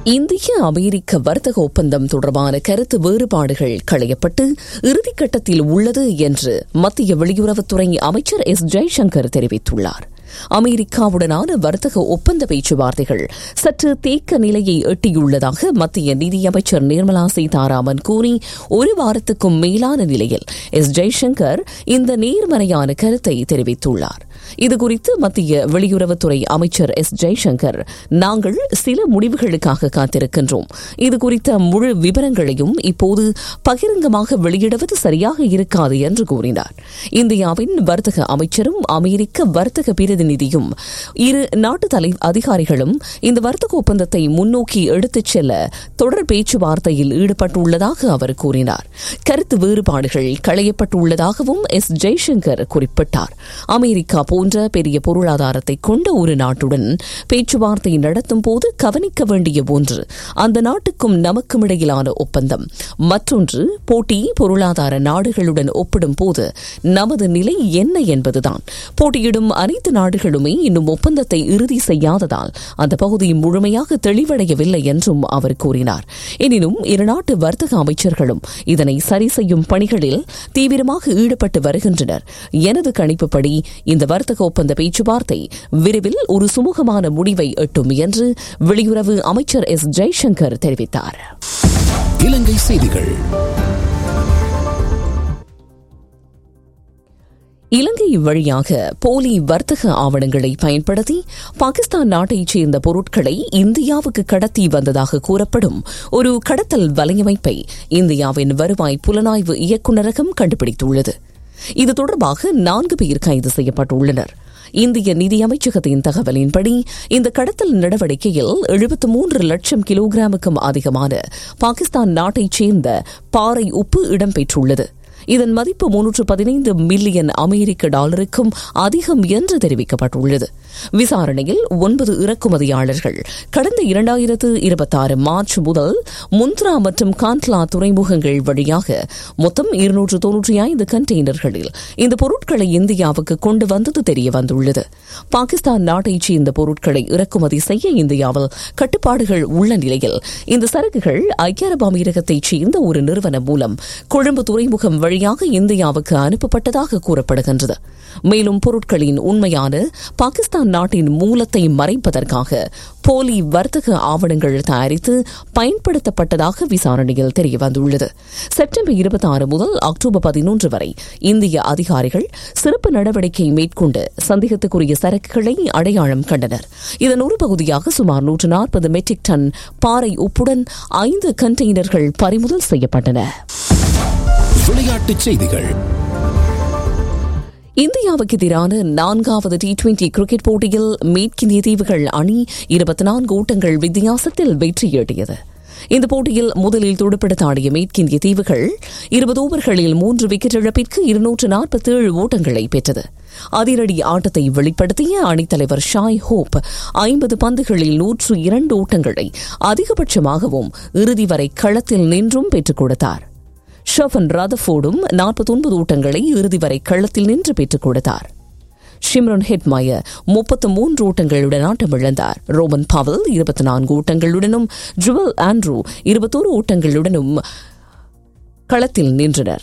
இந்திய அமெரிக்க வர்த்தக ஒப்பந்தம் தொடர்பான கருத்து வேறுபாடுகள் களையப்பட்டு இறுதிக்கட்டத்தில் உள்ளது என்று மத்திய வெளியுறவுத்துறை அமைச்சர் எஸ் ஜெய்சங்கர் தெரிவித்துள்ளார் அமெரிக்காவுடனான வர்த்தக ஒப்பந்த பேச்சுவார்த்தைகள் சற்று தேக்க நிலையை எட்டியுள்ளதாக மத்திய நிதியமைச்சர் நிர்மலா சீதாராமன் கூறி ஒரு வாரத்துக்கும் மேலான நிலையில் எஸ் ஜெய்சங்கர் இந்த நேர்மறையான கருத்தை தெரிவித்துள்ளார் இதுகுறித்து மத்திய வெளியுறவுத்துறை அமைச்சர் எஸ் ஜெய்சங்கர் நாங்கள் சில முடிவுகளுக்காக காத்திருக்கின்றோம் இதுகுறித்த முழு விவரங்களையும் இப்போது பகிரங்கமாக வெளியிடுவது சரியாக இருக்காது என்று கூறினார் இந்தியாவின் வர்த்தக அமைச்சரும் அமெரிக்க வர்த்தக பிரதிநிதியும் இரு நாட்டு தலை அதிகாரிகளும் இந்த வர்த்தக ஒப்பந்தத்தை முன்னோக்கி எடுத்துச் செல்ல தொடர் பேச்சுவார்த்தையில் ஈடுபட்டுள்ளதாக அவர் கூறினார் கருத்து வேறுபாடுகள் களையப்பட்டுள்ளதாகவும் எஸ் ஜெய்சங்கர் குறிப்பிட்டார் அமெரிக்கா போன்ற பெரிய பொருளாதாரத்தை கொண்ட ஒரு நாட்டுடன் பேச்சுவார்த்தை நடத்தும் போது கவனிக்க வேண்டிய ஒன்று அந்த நாட்டுக்கும் நமக்கும் இடையிலான ஒப்பந்தம் மற்றொன்று போட்டி பொருளாதார நாடுகளுடன் ஒப்பிடும் போது நமது நிலை என்ன என்பதுதான் போட்டியிடும் அனைத்து நாடுகளுமே இன்னும் ஒப்பந்தத்தை இறுதி செய்யாததால் அந்த பகுதி முழுமையாக தெளிவடையவில்லை என்றும் அவர் கூறினார் எனினும் இருநாட்டு வர்த்தக அமைச்சர்களும் இதனை சரி செய்யும் பணிகளில் தீவிரமாக ஈடுபட்டு வருகின்றனர் எனது கணிப்புப்படி இந்த வர்த்தக ஒப்பந்த பேச்சுவார்த்தை விரைவில் ஒரு சுமூகமான முடிவை எட்டும் என்று வெளியுறவு அமைச்சர் எஸ் ஜெய்சங்கர் தெரிவித்தார் இலங்கை செய்திகள் இலங்கை வழியாக போலி வர்த்தக ஆவணங்களை பயன்படுத்தி பாகிஸ்தான் நாட்டைச் சேர்ந்த பொருட்களை இந்தியாவுக்கு கடத்தி வந்ததாக கூறப்படும் ஒரு கடத்தல் வலையமைப்பை இந்தியாவின் வருவாய் புலனாய்வு இயக்குநரகம் கண்டுபிடித்துள்ளது இது தொடர்பாக நான்கு பேர் கைது செய்யப்பட்டுள்ளனர் இந்திய நிதியமைச்சகத்தின் தகவலின்படி இந்த கடத்தல் நடவடிக்கையில் எழுபத்து மூன்று லட்சம் கிலோகிராமுக்கும் அதிகமான பாகிஸ்தான் நாட்டைச் சேர்ந்த பாறை உப்பு இடம்பெற்றுள்ளது இதன் மதிப்பு முன்னூற்று பதினைந்து மில்லியன் அமெரிக்க டாலருக்கும் அதிகம் என்று தெரிவிக்கப்பட்டுள்ளது விசாரணையில் ஒன்பது இறக்குமதியாளர்கள் கடந்த இரண்டாயிரத்து இருபத்தாறு மார்ச் முதல் முந்த்ரா மற்றும் கான்ட்லா துறைமுகங்கள் வழியாக மொத்தம் இருநூற்று தொன்னூற்றி ஐந்து கண்டெய்னர்களில் இந்த பொருட்களை இந்தியாவுக்கு கொண்டு வந்தது தெரிய வந்துள்ளது பாகிஸ்தான் நாட்டைச் சேர்ந்த பொருட்களை இறக்குமதி செய்ய இந்தியாவில் கட்டுப்பாடுகள் உள்ள நிலையில் இந்த சரக்குகள் ஐக்கிய அரபு அமீரகத்தைச் சேர்ந்த ஒரு நிறுவனம் மூலம் கொழும்பு துறைமுகம் வழியாக இந்தியாவுக்கு அனுப்பப்பட்டதாக கூறப்படுகின்றது மேலும் பொருட்களின் உண்மையான பாகிஸ்தான் நாட்டின் மூலத்தை மறைப்பதற்காக போலி வர்த்தக ஆவணங்கள் தயாரித்து பயன்படுத்தப்பட்டதாக விசாரணையில் தெரியவந்துள்ளது செப்டம்பர் இருபத்தி ஆறு முதல் அக்டோபர் பதினொன்று வரை இந்திய அதிகாரிகள் சிறப்பு நடவடிக்கை மேற்கொண்டு சந்தேகத்துக்குரிய சரக்குகளை அடையாளம் கண்டனர் இதன் ஒரு பகுதியாக சுமார் நூற்று நாற்பது மெட்ரிக் டன் பாறை உப்புடன் ஐந்து கண்டெய்னர்கள் பறிமுதல் செய்யப்பட்டன விளையாட்டுச் செய்திகள் இந்தியாவுக்கு எதிரான நான்காவது டி டுவெண்டி கிரிக்கெட் போட்டியில் மேற்கிந்திய தீவுகள் அணி இருபத்தி நான்கு ஓட்டங்கள் வித்தியாசத்தில் வெற்றியீட்டியது இந்த போட்டியில் முதலில் துடுப்படுத்த ஆடிய மேற்கிந்திய தீவுகள் இருபது ஓவர்களில் மூன்று விக்கெட் இழப்பிற்கு இருநூற்று நாற்பத்தேழு ஓட்டங்களை பெற்றது அதிரடி ஆட்டத்தை வெளிப்படுத்திய அணித்தலைவர் ஷாய் ஹோப் ஐம்பது பந்துகளில் நூற்று இரண்டு ஓட்டங்களை அதிகபட்சமாகவும் இறுதி வரை களத்தில் நின்றும் பெற்றுக் கொடுத்தார் ஷோஃபன் ராதஃபோர்டும் நாற்பத்தொன்பது ஓட்டங்களை இறுதி வரை களத்தில் நின்று பெற்றுக் கொடுத்தார் ஷிம்ரன் ஹெட்மயர் முப்பத்து மூன்று ஓட்டங்களுடன் ஆட்டமிழந்தார் ரோமன் பவல் இருபத்தி நான்கு ஓட்டங்களுடனும் ஜுவல் ஆண்ட்ரூ இருபத்தோரு ஓட்டங்களுடனும் களத்தில் நின்றனர்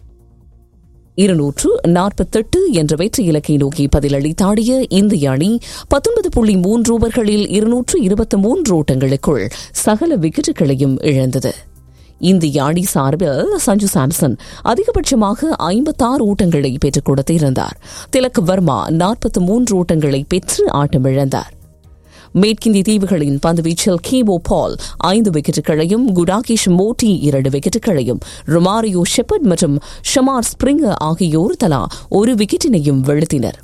இருநூற்று நாற்பத்தெட்டு என்ற வெற்றி இலக்கை நோக்கி பதிலளித்தாடிய இந்திய அணி பத்தொன்பது புள்ளி மூன்று ஓவர்களில் இருநூற்று இருபத்தி மூன்று ஓட்டங்களுக்குள் சகல விக்கெட்டுகளையும் இழந்தது இந்திய அணி சார்பில் சஞ்சு சாம்சன் அதிகபட்சமாக ஐம்பத்தாறு ஓட்டங்களை பெற்றுக் கொடுத்திருந்தார் திலக் வர்மா நாற்பத்தி மூன்று ஓட்டங்களை பெற்று ஆட்டமிழந்தார் மேற்கிந்திய தீவுகளின் பந்துவீச்சில் கீபோ பால் ஐந்து விக்கெட்டுகளையும் குடாகிஷ் மோட்டி இரண்டு விக்கெட்டுகளையும் ரொமாரியோ ஷெப்பர்ட் மற்றும் ஷமார் ஸ்பிரிங்கர் ஆகியோர் தலா ஒரு விக்கெட்டினையும் வீழ்த்தினர்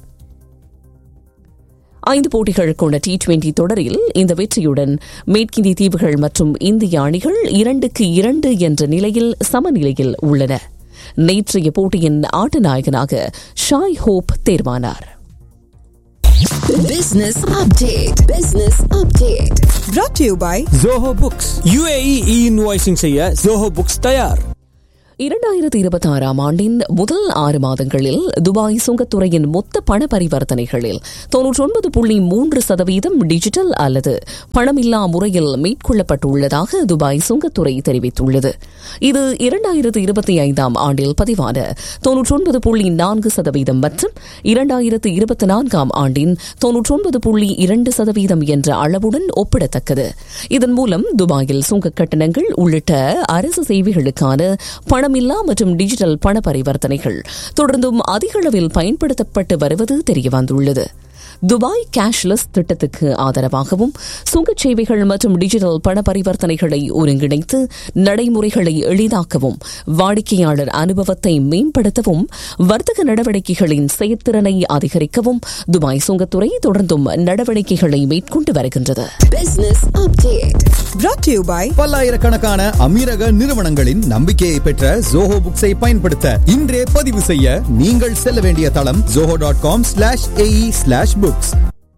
ஐந்து போட்டிகள் கொண்ட டி டுவெண்டி தொடரில் இந்த வெற்றியுடன் மேற்கிந்திய தீவுகள் மற்றும் இந்திய அணிகள் இரண்டுக்கு இரண்டு என்ற நிலையில் சமநிலையில் உள்ளன நேற்றைய போட்டியின் ஆட்ட நாயகனாக ஷாய் ஹோப் தேர்வானார் Business update. Business update. brought to you by Zoho books UAE e invoicing செய்ய ஜோஹோ புக்ஸ் தயார் இரண்டாயிரத்தி இருபத்தி ஆறாம் ஆண்டின் முதல் ஆறு மாதங்களில் துபாய் சுங்கத்துறையின் மொத்த பண பரிவர்த்தனைகளில் தொன்னூற்றி ஒன்பது புள்ளி மூன்று சதவீதம் டிஜிட்டல் அல்லது பணமில்லா முறையில் மேற்கொள்ளப்பட்டுள்ளதாக துபாய் சுங்கத்துறை தெரிவித்துள்ளது இது இரண்டாயிரத்து இருபத்தி ஐந்தாம் ஆண்டில் பதிவான தொன்னூற்றி ஒன்பது புள்ளி நான்கு சதவீதம் மற்றும் இரண்டாயிரத்து இருபத்தி நான்காம் ஆண்டின் தொன்னூற்றி ஒன்பது புள்ளி இரண்டு சதவீதம் என்ற அளவுடன் ஒப்பிடத்தக்கது இதன் மூலம் துபாயில் சுங்க கட்டணங்கள் உள்ளிட்ட அரசு சேவைகளுக்கான பணமில்லா மற்றும் டிஜிட்டல் பண பரிவர்த்தனைகள் தொடர்ந்தும் அதிக அளவில் பயன்படுத்தப்பட்டு வருவது தெரியவந்துள்ளது துபாய் கேஷ்லெஸ் திட்டத்துக்கு ஆதரவாகவும் சுங்கச் சேவைகள் மற்றும் டிஜிட்டல் பண பரிவர்த்தனைகளை ஒருங்கிணைத்து நடைமுறைகளை எளிதாக்கவும் வாடிக்கையாளர் அனுபவத்தை மேம்படுத்தவும் வர்த்தக நடவடிக்கைகளின் செயற்திறனை அதிகரிக்கவும் துபாய் சுங்கத்துறை தொடர்ந்தும் நடவடிக்கைகளை மேற்கொண்டு வருகின்றது Business update. brought to you by பல்லாயிரக்கணக்கான அமீரக நிறுவனங்களின் நம்பிக்கையை பெற்ற ஜோஹோ புக்ஸை பயன்படுத்த இன்றே பதிவு செய்ய நீங்கள் செல்ல வேண்டிய தளம் Zoho dot com slash AE slash books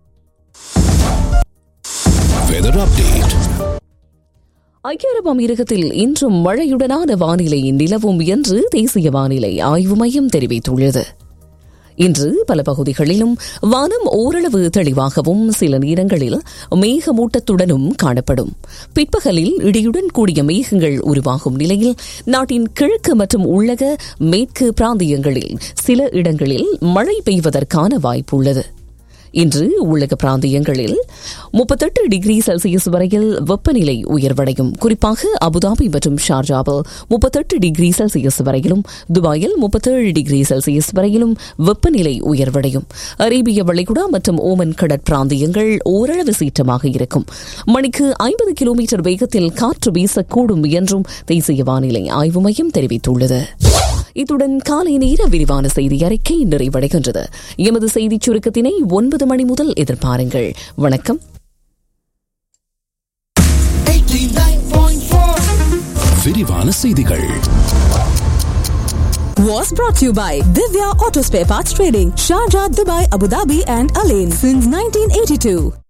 weather update ஐக்கிய அரபு அமீரகத்தில் இன்றும் மழையுடனான வானிலை நிலவும் என்று தேசிய வானிலை ஆய்வு மையம் தெரிவித்துள்ளது இன்று பல பகுதிகளிலும் வானம் ஓரளவு தெளிவாகவும் சில நேரங்களில் மேகமூட்டத்துடனும் காணப்படும் பிற்பகலில் இடியுடன் கூடிய மேகங்கள் உருவாகும் நிலையில் நாட்டின் கிழக்கு மற்றும் உள்ளக மேற்கு பிராந்தியங்களில் சில இடங்களில் மழை பெய்வதற்கான வாய்ப்புள்ளது இன்று உள்ளக பிராந்தியங்களில் முப்பத்தெட்டு டிகிரி செல்சியஸ் வரையில் வெப்பநிலை உயர்வடையும் குறிப்பாக அபுதாபி மற்றும் ஷார்ஜாவில் முப்பத்தெட்டு டிகிரி செல்சியஸ் வரையிலும் துபாயில் முப்பத்தேழு டிகிரி செல்சியஸ் வரையிலும் வெப்பநிலை உயர்வடையும் அரேபிய வளைகுடா மற்றும் ஓமன் கடற்பிராந்தியங்கள் ஓரளவு சீற்றமாக இருக்கும் மணிக்கு ஐம்பது கிலோமீட்டர் வேகத்தில் காற்று வீசக்கூடும் என்றும் தேசிய வானிலை ஆய்வு மையம் தெரிவித்துள்ளது இத்துடன் காலை நேர விரிவான செய்தி அறிக்கை நிறைவடைகின்றது எமது செய்திச் சுருக்கத்தினை ஒன்பது மணி முதல் எதிர்பாருங்கள் வணக்கம் விரிவான செய்திகள் was brought to you by Divya Auto Spare Parts Trading, Sharjah, Dubai, Abu Dhabi, and Alain since 1982.